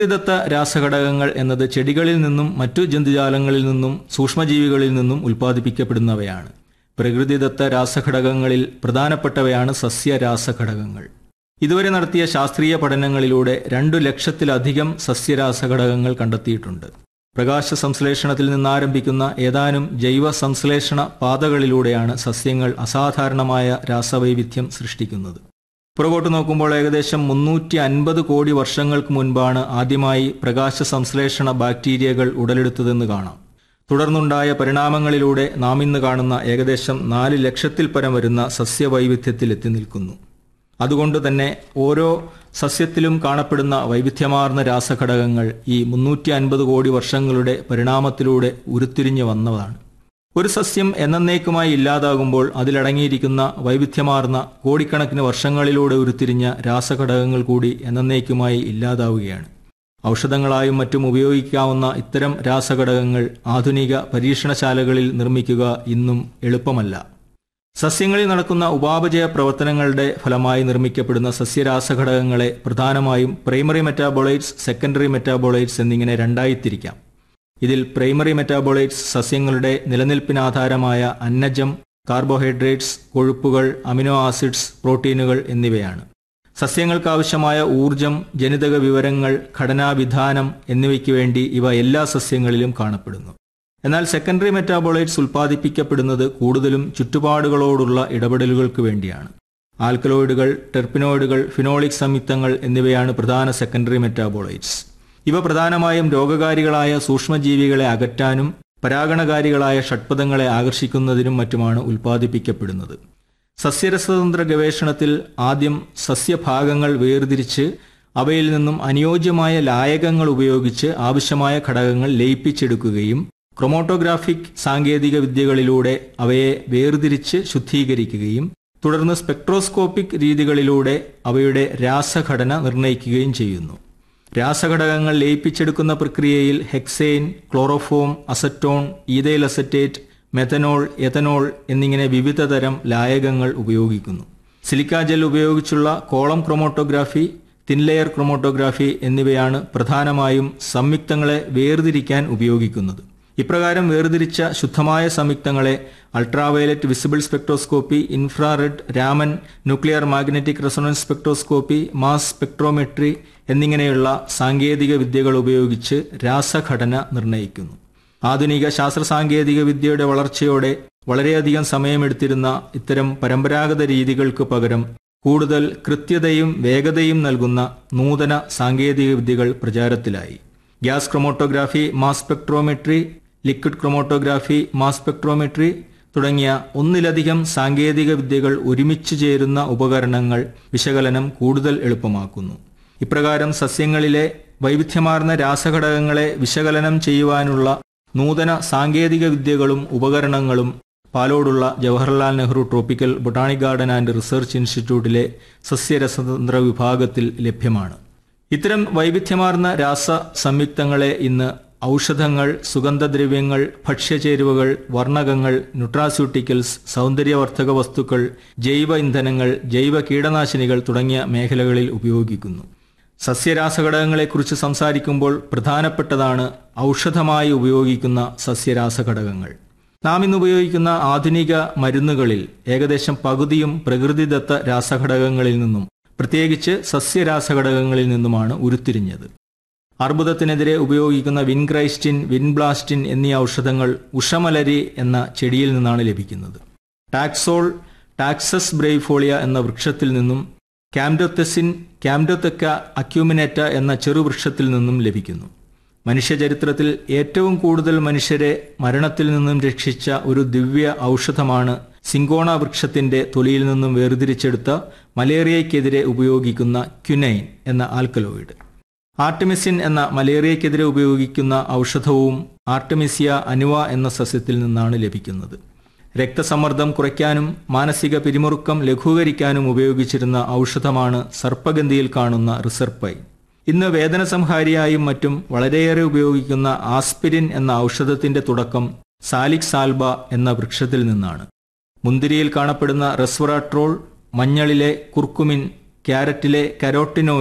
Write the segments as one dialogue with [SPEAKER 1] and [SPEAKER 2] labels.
[SPEAKER 1] പ്രകൃതിദത്ത രാസഘടകങ്ങൾ എന്നത് ചെടികളിൽ നിന്നും മറ്റു ജന്തുജാലങ്ങളിൽ നിന്നും സൂക്ഷ്മജീവികളിൽ നിന്നും ഉൽപ്പാദിപ്പിക്കപ്പെടുന്നവയാണ് പ്രകൃതിദത്ത രാസഘടകങ്ങളിൽ പ്രധാനപ്പെട്ടവയാണ് സസ്യരാസഘടകങ്ങൾ ഇതുവരെ നടത്തിയ ശാസ്ത്രീയ പഠനങ്ങളിലൂടെ രണ്ടു ലക്ഷത്തിലധികം സസ്യരാസഘടകങ്ങൾ കണ്ടെത്തിയിട്ടുണ്ട് പ്രകാശ സംശ്ലേഷണത്തിൽ നിന്നാരംഭിക്കുന്ന ഏതാനും ജൈവ സംശ്ലേഷണ പാതകളിലൂടെയാണ് സസ്യങ്ങൾ അസാധാരണമായ രാസവൈവിധ്യം സൃഷ്ടിക്കുന്നത് പുറകോട്ട് നോക്കുമ്പോൾ ഏകദേശം മുന്നൂറ്റി അൻപത് കോടി വർഷങ്ങൾക്ക് മുൻപാണ് ആദ്യമായി പ്രകാശ സംശ്ലേഷണ ബാക്ടീരിയകൾ ഉടലെടുത്തതെന്ന് കാണാം തുടർന്നുണ്ടായ പരിണാമങ്ങളിലൂടെ നാം ഇന്ന് കാണുന്ന ഏകദേശം നാല് ലക്ഷത്തിൽ പരം വരുന്ന സസ്യവൈവിധ്യത്തിൽ എത്തി നിൽക്കുന്നു അതുകൊണ്ട് തന്നെ ഓരോ സസ്യത്തിലും കാണപ്പെടുന്ന വൈവിധ്യമാർന്ന രാസഘടകങ്ങൾ ഈ മുന്നൂറ്റി അൻപത് കോടി വർഷങ്ങളുടെ പരിണാമത്തിലൂടെ ഉരുത്തിരിഞ്ഞു വന്നതാണ് ഒരു സസ്യം എന്നേക്കുമായി ഇല്ലാതാകുമ്പോൾ അതിലടങ്ങിയിരിക്കുന്ന വൈവിധ്യമാർന്ന കോടിക്കണക്കിന് വർഷങ്ങളിലൂടെ ഉരുത്തിരിഞ്ഞ രാസഘടകങ്ങൾ കൂടി എന്നേക്കുമായി ഇല്ലാതാവുകയാണ് ഔഷധങ്ങളായും മറ്റും ഉപയോഗിക്കാവുന്ന ഇത്തരം രാസഘടകങ്ങൾ ആധുനിക പരീക്ഷണശാലകളിൽ നിർമ്മിക്കുക ഇന്നും എളുപ്പമല്ല സസ്യങ്ങളിൽ നടക്കുന്ന ഉപാപചയ പ്രവർത്തനങ്ങളുടെ ഫലമായി നിർമ്മിക്കപ്പെടുന്ന സസ്യരാസഘടകങ്ങളെ പ്രധാനമായും പ്രൈമറി മെറ്റാബോളൈറ്റ്സ് സെക്കൻഡറി മെറ്റാബോളൈറ്റ്സ് എന്നിങ്ങനെ രണ്ടായി തിരിക്കാം ഇതിൽ പ്രൈമറി മെറ്റാബോളൈറ്റ്സ് സസ്യങ്ങളുടെ നിലനിൽപ്പിനാധാരമായ അന്നജം കാർബോഹൈഡ്രേറ്റ്സ് കൊഴുപ്പുകൾ അമിനോ ആസിഡ്സ് പ്രോട്ടീനുകൾ എന്നിവയാണ് സസ്യങ്ങൾക്കാവശ്യമായ ഊർജം ജനിതക വിവരങ്ങൾ ഘടനാവിധാനം എന്നിവയ്ക്ക് വേണ്ടി ഇവ എല്ലാ സസ്യങ്ങളിലും കാണപ്പെടുന്നു എന്നാൽ സെക്കൻഡറി മെറ്റാബോളൈറ്റ്സ് ഉൽപ്പാദിപ്പിക്കപ്പെടുന്നത് കൂടുതലും ചുറ്റുപാടുകളോടുള്ള ഇടപെടലുകൾക്ക് വേണ്ടിയാണ് ആൽക്കലോയിഡുകൾ ടെർപ്പിനോയിഡുകൾ ഫിനോളിക് സംയുക്തങ്ങൾ എന്നിവയാണ് പ്രധാന സെക്കൻഡറി മെറ്റാബോളൈറ്റ്സ് ഇവ പ്രധാനമായും രോഗകാരികളായ സൂക്ഷ്മജീവികളെ അകറ്റാനും പരാഗണകാരികളായ ഷഡ്പദങ്ങളെ ആകർഷിക്കുന്നതിനും മറ്റുമാണ് ഉൽപ്പാദിപ്പിക്കപ്പെടുന്നത് സസ്യരസതന്ത്ര ഗവേഷണത്തിൽ ആദ്യം സസ്യഭാഗങ്ങൾ വേർതിരിച്ച് അവയിൽ നിന്നും അനുയോജ്യമായ ലായകങ്ങൾ ഉപയോഗിച്ച് ആവശ്യമായ ഘടകങ്ങൾ ലയിപ്പിച്ചെടുക്കുകയും ക്രൊമോട്ടോഗ്രാഫിക് സാങ്കേതിക വിദ്യകളിലൂടെ അവയെ വേർതിരിച്ച് ശുദ്ധീകരിക്കുകയും തുടർന്ന് സ്പെക്ട്രോസ്കോപ്പിക് രീതികളിലൂടെ അവയുടെ രാസഘടന നിർണ്ണയിക്കുകയും ചെയ്യുന്നു രാസഘടകങ്ങൾ ലയിപ്പിച്ചെടുക്കുന്ന പ്രക്രിയയിൽ hexane chloroform acetone ethyl acetate methanol ethanol എന്നിങ്ങനെ വിവിധ തരം ലായകങ്ങൾ ഉപയോഗിക്കുന്നു സിലിക്ക ജെൽ ഉപയോഗിച്ചുള്ള കോളം ക്രൊമോട്ടോഗ്രാഫി തിൻലെയർ ക്രൊമോട്ടോഗ്രാഫി എന്നിവയാണ് പ്രധാനമായും സംയുക്തങ്ങളെ വേർതിരിക്കാൻ ഉപയോഗിക്കുന്നത് ഇപ്രകാരം വേർതിരിച്ച ശുദ്ധമായ സംയുക്തങ്ങളെ ultraviolet visible spectroscopy infrared Raman nuclear magnetic resonance spectroscopy mass spectrometry എന്നിങ്ങനെയുള്ള സാങ്കേതിക വിദ്യകൾ ഉപയോഗിച്ച് രാസഘടന നിർണ്ണയിക്കുന്നു ആധുനിക ശാസ്ത്ര സാങ്കേതിക വിദ്യയുടെ വളർച്ചയോടെ വളരെയധികം സമയമെടുത്തിരുന്ന ഇത്തരം പരമ്പരാഗത രീതികൾക്ക് പകരം കൂടുതൽ കൃത്യതയും വേഗതയും നൽകുന്ന നൂതന സാങ്കേതിക വിദ്യകൾ പ്രചാരത്തിലായി gas chromatography mass spectrometry liquid chromatography mass spectrometry തുടങ്ങിയ ഒന്നിലധികം സാങ്കേതിക വിദ്യകൾ ഒരുമിച്ച് ചേരുന്ന ഉപകരണങ്ങൾ വിശകലനം കൂടുതൽ എളുപ്പമാക്കുന്നു ഇപ്രകാരം സസ്യങ്ങളിലെ വൈവിധ്യമാർന്ന രാസഘടകങ്ങളെ വിശകലനം ചെയ്യുവാനുള്ള നൂതന സാങ്കേതിക വിദ്യകളും ഉപകരണങ്ങളും പാലോടുള്ള Jawaharlal Nehru tropical botanic garden and research ഇൻസ്റ്റിറ്റ്യൂട്ടിലെ സസ്യരസതന്ത്ര വിഭാഗത്തിൽ ലഭ്യമാണ് ഇത്തരം വൈവിധ്യമാർന്ന രാസ സംയുക്തങ്ങളെ ഇന്ന് ഔഷധങ്ങൾ സുഗന്ധദ്രവ്യങ്ങൾ ഭക്ഷ്യചേരുവകൾ വർണ്ണകങ്ങൾ ന്യൂട്രാസ്യൂട്ടിക്കൽസ് സൗന്ദര്യവർദ്ധക വസ്തുക്കൾ ജൈവ ഇന്ധനങ്ങൾ ജൈവ കീടനാശിനികൾ തുടങ്ങിയ മേഖലകളിൽ ഉപയോഗിക്കുന്നു സസ്യരാസഘടകങ്ങളെക്കുറിച്ച് സംസാരിക്കുമ്പോൾ പ്രധാനപ്പെട്ടതാണ് ഔഷധമായി ഉപയോഗിക്കുന്ന സസ്യരാസഘടകങ്ങൾ നാം ഇന്ന് ഉപയോഗിക്കുന്ന ആധുനിക മരുന്നുകളിൽ ഏകദേശം പകുതിയും പ്രകൃതിദത്ത രാസഘടകങ്ങളിൽ നിന്നും പ്രത്യേകിച്ച് സസ്യരാസഘടകങ്ങളിൽ നിന്നുമാണ് ഉരുത്തിരിഞ്ഞത് അർബുദത്തിനെതിരെ ഉപയോഗിക്കുന്ന വിൻക്രൈസ്റ്റിൻ വിൻബ്ലാസ്റ്റിൻ എന്നീ ഔഷധങ്ങൾ ഉഷമലരി എന്ന ചെടിയിൽ നിന്നാണ് ലഭിക്കുന്നത് ടാക്സോൾ ടാക്സസ് ബ്രൈഫോളിയ എന്ന വൃക്ഷത്തിൽ നിന്നും ക്യാംഡോത്തെസിൻ ക്യാംഡോതെക്ക അക്യൂമിനേറ്റ എന്ന ചെറുവൃക്ഷത്തിൽ നിന്നും ലഭിക്കുന്നു മനുഷ്യചരിത്രത്തിൽ ഏറ്റവും കൂടുതൽ മനുഷ്യരെ മരണത്തിൽ നിന്നും രക്ഷിച്ച ഒരു ദിവ്യ ഔഷധമാണ് സിങ്കോണ വൃക്ഷത്തിന്റെ തൊലിയിൽ നിന്നും വേർതിരിച്ചെടുത്ത മലേറിയയ്ക്കെതിരെ ഉപയോഗിക്കുന്ന ക്യുനൈൻ എന്ന ആൽക്കലോയിഡ് ആർട്ടിമിസിൻ എന്ന മലേറിയയ്ക്കെതിരെ ഉപയോഗിക്കുന്ന ഔഷധവും ആർട്ടിമിസിയ അനുവ എന്ന സസ്യത്തിൽ നിന്നാണ് ലഭിക്കുന്നത് രക്തസമ്മർദ്ദം കുറയ്ക്കാനും മാനസിക പിരിമുറുക്കം ലഘൂകരിക്കാനും ഉപയോഗിച്ചിരുന്ന ഔഷധമാണ് സർപ്പഗന്ധിയിൽ കാണുന്ന റിസർപ്പൈൻ ഇന്ന് വേദനസംഹാരിയായും മറ്റും വളരെയേറെ ഉപയോഗിക്കുന്ന ആസ്പിരിൻ എന്ന ഔഷധത്തിന്റെ തുടക്കം സാലിക് സാൽബ എന്ന വൃക്ഷത്തിൽ നിന്നാണ് മുന്തിരിയിൽ കാണപ്പെടുന്ന റെസ്വറാട്രോൾ മഞ്ഞളിലെ കുർക്കുമിൻ ക്യാരറ്റിലെ കരോട്ടിനോയിഡ്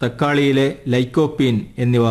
[SPEAKER 1] തക്കാളിയിലെ ലൈക്കോപ്പീൻ എന്നിവ